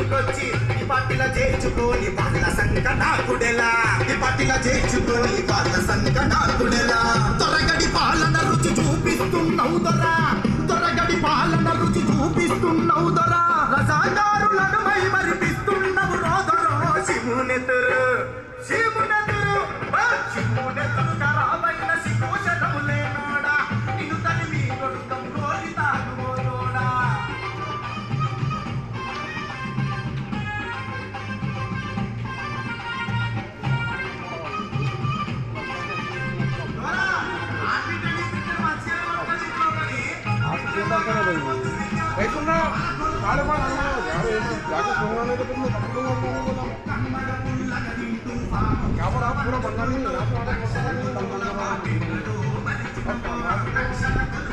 పనికొచ్చి ఈ పార్టీలో చేర్చుకోని వాళ్ళ సంక నాకుడెలా ఈ పార్టీలో చేర్చుకోని వాళ్ళ సంక నాకుడెలా త్వరగడి పాలన రుచి చూపిస్తున్నావు దొరా త్వరగడి పాలన రుచి చూపిస్తున్నావు దొరా రసాదారులను మై మరిపిస్తున్నావు రోదరో శివునెతురు శివునెతురు ఆ, శివునెతురు ఖరాబైన శికోశలము లేనోడా నిన్ను తనివి కొడుకం కోరి తాగుబోతోడా దొరా, ఆర్బిటరీ పిక్చర్ మంచిగా ఉంటుంది ఇంట్లో కానీ कैसे साढ़े पाँच जाके सोना तो तुमने क्या बोला आप पूरा बंगाली यहाँ पे आकर